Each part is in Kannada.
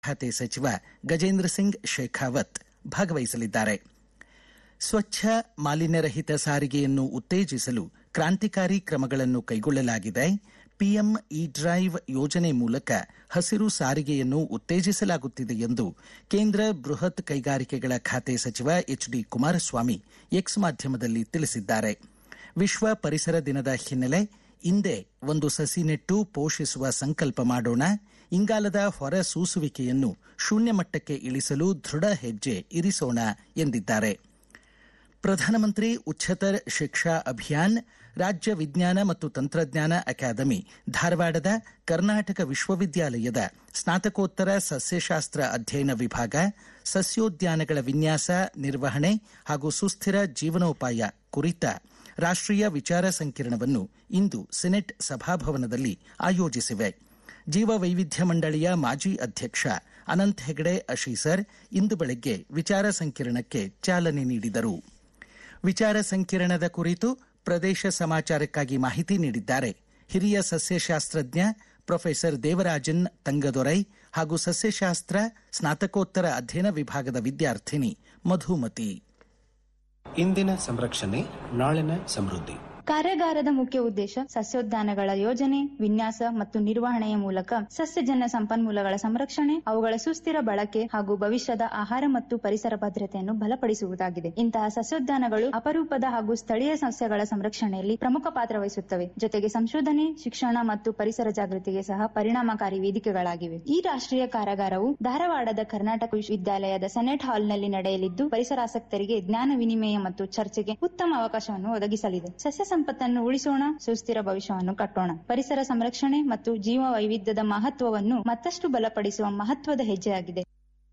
ಖಾತೆ ಸಚಿವ ಗಜೇಂದ್ರ ಸಿಂಗ್ ಶೇಖಾವತ್ ಭಾಗವಹಿಸಲಿದ್ದಾರೆ ಸ್ವಚ್ಛ ಮಾಲಿನ್ಯರಹಿತ ಸಾರಿಗೆಯನ್ನು ಉತ್ತೇಜಿಸಲು ಕ್ರಾಂತಿಕಾರಿ ಕ್ರಮಗಳನ್ನು ಕೈಗೊಳ್ಳಲಾಗಿದೆ ಪಿಎಂ ಇ ಡ್ರೈವ್ ಯೋಜನೆ ಮೂಲಕ ಹಸಿರು ಸಾರಿಗೆಯನ್ನು ಉತ್ತೇಜಿಸಲಾಗುತ್ತಿದೆ ಎಂದು ಕೇಂದ್ರ ಬೃಹತ್ ಕೈಗಾರಿಕೆಗಳ ಖಾತೆ ಸಚಿವ ಎಚ್ ಡಿ ಕುಮಾರಸ್ವಾಮಿ ಎಕ್ಸ್ ಮಾಧ್ಯಮದಲ್ಲಿ ತಿಳಿಸಿದ್ದಾರೆ ವಿಶ್ವ ಪರಿಸರ ದಿನದ ಹಿನ್ನೆಲೆ ಇಂದೇ ಒಂದು ಸಸಿ ನೆಟ್ಟು ಪೋಷಿಸುವ ಸಂಕಲ್ಪ ಮಾಡೋಣ ಇಂಗಾಲದ ಹೊರ ಸೂಸುವಿಕೆಯನ್ನು ಶೂನ್ಯ ಮಟ್ಟಕ್ಕೆ ಇಳಿಸಲು ದೃಢ ಹೆಜ್ಜೆ ಇರಿಸೋಣ ಎಂದಿದ್ದಾರೆ ಪ್ರಧಾನಮಂತ್ರಿ ಉಚ್ಚತರ ಶಿಕ್ಷಾ ಅಭಿಯಾನ್ ರಾಜ್ಯ ವಿಜ್ಞಾನ ಮತ್ತು ತಂತ್ರಜ್ಞಾನ ಅಕಾಡೆಮಿ ಧಾರವಾಡದ ಕರ್ನಾಟಕ ವಿಶ್ವವಿದ್ಯಾಲಯದ ಸ್ನಾತಕೋತ್ತರ ಸಸ್ಯಶಾಸ್ತ್ರ ಅಧ್ಯಯನ ವಿಭಾಗ ಸಸ್ಯೋದ್ಯಾನಗಳ ವಿನ್ಯಾಸ ನಿರ್ವಹಣೆ ಹಾಗೂ ಸುಸ್ಥಿರ ಜೀವನೋಪಾಯ ಕುರಿತ ರಾಷ್ಟೀಯ ವಿಚಾರ ಸಂಕಿರಣವನ್ನು ಇಂದು ಸೆನೆಟ್ ಸಭಾಭವನದಲ್ಲಿ ಆಯೋಜಿಸಿವೆ ಜೀವ ವೈವಿಧ್ಯ ಮಂಡಳಿಯ ಮಾಜಿ ಅಧ್ಯಕ್ಷ ಅನಂತ್ ಹೆಗಡೆ ಅಶೀಸರ್ ಇಂದು ಬೆಳಗ್ಗೆ ವಿಚಾರ ಸಂಕಿರಣಕ್ಕೆ ಚಾಲನೆ ನೀಡಿದರು ವಿಚಾರ ಸಂಕಿರಣದ ಕುರಿತು ಪ್ರದೇಶ ಸಮಾಚಾರಕ್ಕಾಗಿ ಮಾಹಿತಿ ನೀಡಿದ್ದಾರೆ ಹಿರಿಯ ಸಸ್ಯಶಾಸ್ತ್ರಜ್ಞ ಪ್ರೊಫೆಸರ್ ದೇವರಾಜನ್ ತಂಗದೊರೈ ಹಾಗೂ ಸಸ್ಯಶಾಸ್ತ್ರ ಸ್ನಾತಕೋತ್ತರ ಅಧ್ಯಯನ ವಿಭಾಗದ ವಿದ್ಯಾರ್ಥಿನಿ ಮಧುಮತಿ ಇಂದಿನ ಸಂರಕ್ಷಣೆ ನಾಳಿನ ಸಮೃದ್ಧಿ ಕಾರ್ಯಾಗಾರದ ಮುಖ್ಯ ಉದ್ದೇಶ ಸಸ್ಯೋದ್ಯಾನಗಳ ಯೋಜನೆ ವಿನ್ಯಾಸ ಮತ್ತು ನಿರ್ವಹಣೆಯ ಮೂಲಕ ಸಸ್ಯಜನ್ಯ ಸಂಪನ್ಮೂಲಗಳ ಸಂರಕ್ಷಣೆ ಅವುಗಳ ಸುಸ್ಥಿರ ಬಳಕೆ ಹಾಗೂ ಭವಿಷ್ಯದ ಆಹಾರ ಮತ್ತು ಪರಿಸರ ಭದ್ರತೆಯನ್ನು ಬಲಪಡಿಸುವುದಾಗಿದೆ ಇಂತಹ ಸಸ್ಯೋದ್ಯಾನಗಳು ಅಪರೂಪದ ಹಾಗೂ ಸ್ಥಳೀಯ ಸಸ್ಯಗಳ ಸಂರಕ್ಷಣೆಯಲ್ಲಿ ಪ್ರಮುಖ ಪಾತ್ರ ವಹಿಸುತ್ತವೆ ಜೊತೆಗೆ ಸಂಶೋಧನೆ ಶಿಕ್ಷಣ ಮತ್ತು ಪರಿಸರ ಜಾಗೃತಿಗೆ ಸಹ ಪರಿಣಾಮಕಾರಿ ವೇದಿಕೆಗಳಾಗಿವೆ ಈ ರಾಷ್ಟ್ರೀಯ ಕಾರ್ಯಾಗಾರವು ಧಾರವಾಡದ ಕರ್ನಾಟಕ ವಿಶ್ವವಿದ್ಯಾಲಯದ ಸೆನೆಟ್ ಹಾಲ್ನಲ್ಲಿ ನಡೆಯಲಿದ್ದು ಪರಿಸರಾಸಕ್ತರಿಗೆ ಜ್ಞಾನ ವಿನಿಮಯ ಮತ್ತು ಚರ್ಚೆಗೆ ಉತ್ತಮ ಅವಕಾಶವನ್ನು ಒದಗಿಸಲಿದೆ ಸಸ್ಯ ಸಂಪತ್ತನ್ನು ಉಳಿಸೋಣ ಸುಸ್ಥಿರ ಭವಿಷ್ಯವನ್ನು ಕಟ್ಟೋಣ ಪರಿಸರ ಸಂರಕ್ಷಣೆ ಮತ್ತು ಜೀವ ವೈವಿಧ್ಯದ ಮಹತ್ವವನ್ನು ಮತ್ತಷ್ಟು ಬಲಪಡಿಸುವ ಮಹತ್ವದ ಹೆಜ್ಜೆಯಾಗಿದೆ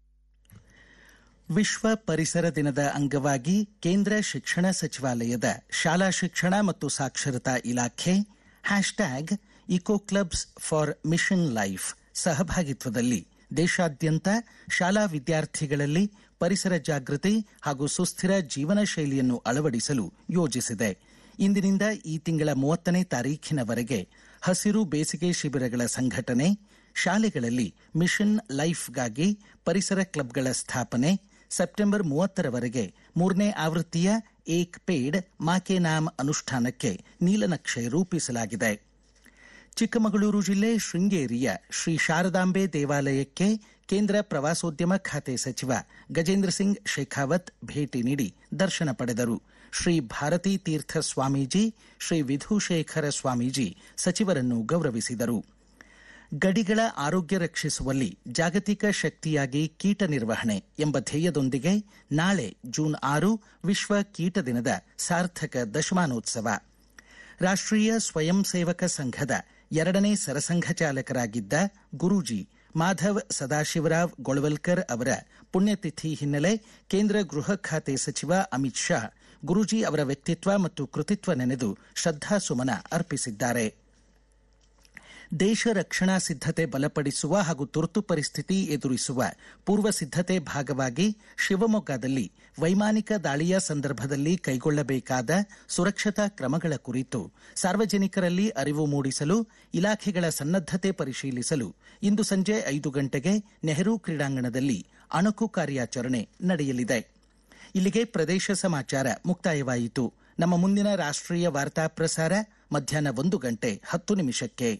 ವಿಶ್ವ ಪರಿಸರ ದಿನದ ಅಂಗವಾಗಿ ಕೇಂದ್ರ ಶಿಕ್ಷಣ ಸಚಿವಾಲಯದ ಶಾಲಾ ಶಿಕ್ಷಣ ಮತ್ತು ಸಾಕ್ಷರತಾ ಇಲಾಖೆ hashtag eco clubs for mission life ಸಹಭಾಗಿತ್ವದಲ್ಲಿ ದೇಶಾದ್ಯಂತ ಶಾಲಾ ವಿದ್ಯಾರ್ಥಿಗಳಲ್ಲಿ ಪರಿಸರ ಜಾಗೃತಿ ಹಾಗೂ ಸುಸ್ಥಿರ ಜೀವನ ಶೈಲಿಯನ್ನು ಅಳವಡಿಸಲು ಯೋಜಿಸಿದೆ ಇಂದಿನಿಂದ ಈ ತಿಂಗಳ ಮೂವತ್ತನೇ ತಾರೀಖಿನವರೆಗೆ ಹಸಿರು ಬೇಸಿಗೆ ಶಿಬಿರಗಳ ಸಂಘಟನೆ ಶಾಲೆಗಳಲ್ಲಿ ಮಿಷನ್ ಲೈಫ್ಗಾಗಿ ಪರಿಸರ ಕ್ಲಬ್ಗಳ ಸ್ಥಾಪನೆ ಸೆಪ್ಟೆಂಬರ್ ಮೂವತ್ತರವರೆಗೆ ಮೂರನೇ ಆವೃತ್ತಿಯ ಏಕ್ ಪೇಡ್ ಮಾಕೆ ನಾಮ್ ಅನುಷ್ಠಾನಕ್ಕೆ ನೀಲನಕ್ಷೆ ರೂಪಿಸಲಾಗಿದೆ ಚಿಕ್ಕಮಗಳೂರು ಜಿಲ್ಲೆ ಶೃಂಗೇರಿಯ ಶ್ರೀ ಶಾರದಾಂಬೆ ದೇವಾಲಯಕ್ಕೆ ಕೇಂದ್ರ ಪ್ರವಾಸೋದ್ಯಮ ಖಾತೆ ಸಚಿವ ಗಜೇಂದ್ರ ಸಿಂಗ್ ಶೇಖಾವತ್ ಭೇಟಿ ನೀಡಿ ದರ್ಶನ ಪಡೆದರು ಶ್ರೀ ಭಾರತೀ ತೀರ್ಥ ಸ್ವಾಮೀಜಿ ಶ್ರೀ ವಿಧುಶೇಖರ ಸ್ವಾಮೀಜಿ ಸಚಿವರನ್ನು ಗೌರವಿಸಿದರು ಗಡಿಗಳ ಆರೋಗ್ಯ ರಕ್ಷಿಸುವಲ್ಲಿ ಜಾಗತಿಕ ಶಕ್ತಿಯಾಗಿ ಕೀಟ ನಿರ್ವಹಣೆ ಎಂಬ ಧ್ಯೇಯದೊಂದಿಗೆ ನಾಳೆ ಜೂನ್ ಆರು ವಿಶ್ವ ಕೀಟ ದಿನದ ಸಾರ್ಥಕ ದಶಮಾನೋತ್ಸವ ರಾಷ್ಟ್ರೀಯ ಸ್ವಯಂ ಸೇವಕ ಸಂಘದ ಎರಡನೇ ಸರಸಂಘ ಚಾಲಕರಾಗಿದ್ದ ಗುರೂಜಿ ಮಾಧವ್ ಸದಾಶಿವರಾವ್ ಗೊಳವಲ್ಕರ್ ಅವರ ಪುಣ್ಯತಿಥಿ ಹಿನ್ನೆಲೆ ಕೇಂದ್ರ ಗೃಹ ಖಾತೆ ಸಚಿವ ಅಮಿತ್ ಶಾ ಗುರೂಜಿ ಅವರ ವ್ಯಕ್ತಿತ್ವ ಮತ್ತು ಕೃತಿತ್ವ ನೆನೆದು ಶ್ರದ್ಧಾಸುಮನ ಅರ್ಪಿಸಿದ್ದಾರೆ ದೇಶ ರಕ್ಷಣಾ ಸಿದ್ಧತೆ ಬಲಪಡಿಸುವ ಹಾಗೂ ತುರ್ತು ಪರಿಸ್ಥಿತಿ ಎದುರಿಸುವ ಪೂರ್ವ ಸಿದ್ಧತೆ ಭಾಗವಾಗಿ ಶಿವಮೊಗ್ಗದಲ್ಲಿ ವೈಮಾನಿಕ ದಾಳಿಯ ಸಂದರ್ಭದಲ್ಲಿ ಕೈಗೊಳ್ಳಬೇಕಾದ ಸುರಕ್ಷತಾ ಕ್ರಮಗಳ ಕುರಿತು ಸಾರ್ವಜನಿಕರಲ್ಲಿ ಅರಿವು ಮೂಡಿಸಲು ಇಲಾಖೆಗಳ ಸನ್ನದ್ದತೆ ಪರಿಶೀಲಿಸಲು ಇಂದು ಸಂಜೆ ಐದು ಗಂಟೆಗೆ ನೆಹರು ಕ್ರೀಡಾಂಗಣದಲ್ಲಿ ಅಣುಕು ಕಾರ್ಯಾಚರಣೆ ನಡೆಯಲಿದೆ ಇಲ್ಲಿಗೆ ಪ್ರದೇಶ ಸಮಾಚಾರ ಮುಕ್ತಾಯವಾಯಿತು ನಮ್ಮ ಮುಂದಿನ ರಾಷ್ಟ್ರೀಯ ವಾರ್ತಾ ಪ್ರಸಾರ ಮಧ್ಯಾಹ್ನ ಒಂದು ಗಂಟೆ ಹತ್ತು ನಿಮಿಷಕ್ಕೆ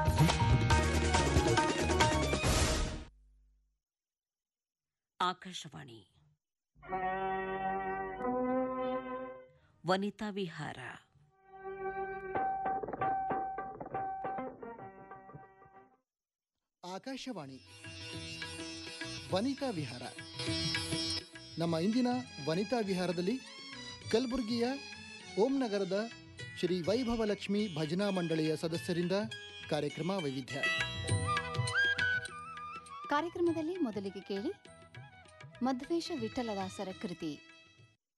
ಆಕಾಶವಾಣಿ ವನಿತಾ ವಿಹಾರ ಆಕಾಶವಾಣಿ ವನಿತಾ ವಿಹಾರ ನಮ್ಮ ಇಂದಿನ ವನಿತಾ ವಿಹಾರದಲ್ಲಿ ಕಲಬುರಗಿಯ ಓಂ ನಗರದ ಶ್ರೀ ವೈಭವ ಲಕ್ಷ್ಮಿ ಭಜನಾ ಮಂಡಳಿಯ ಸದಸ್ಯರಿಂದ ಕಾರ್ಯಕ್ರಮ ವೈವಿಧ್ಯ ಕಾರ್ಯಕ್ರಮದಲ್ಲಿ ಮೊದಲಿಗೆ ಕೇಳಿ ಮಧ್ವೇಶ ವಿಠಲದಾಸರ ಕೃತಿ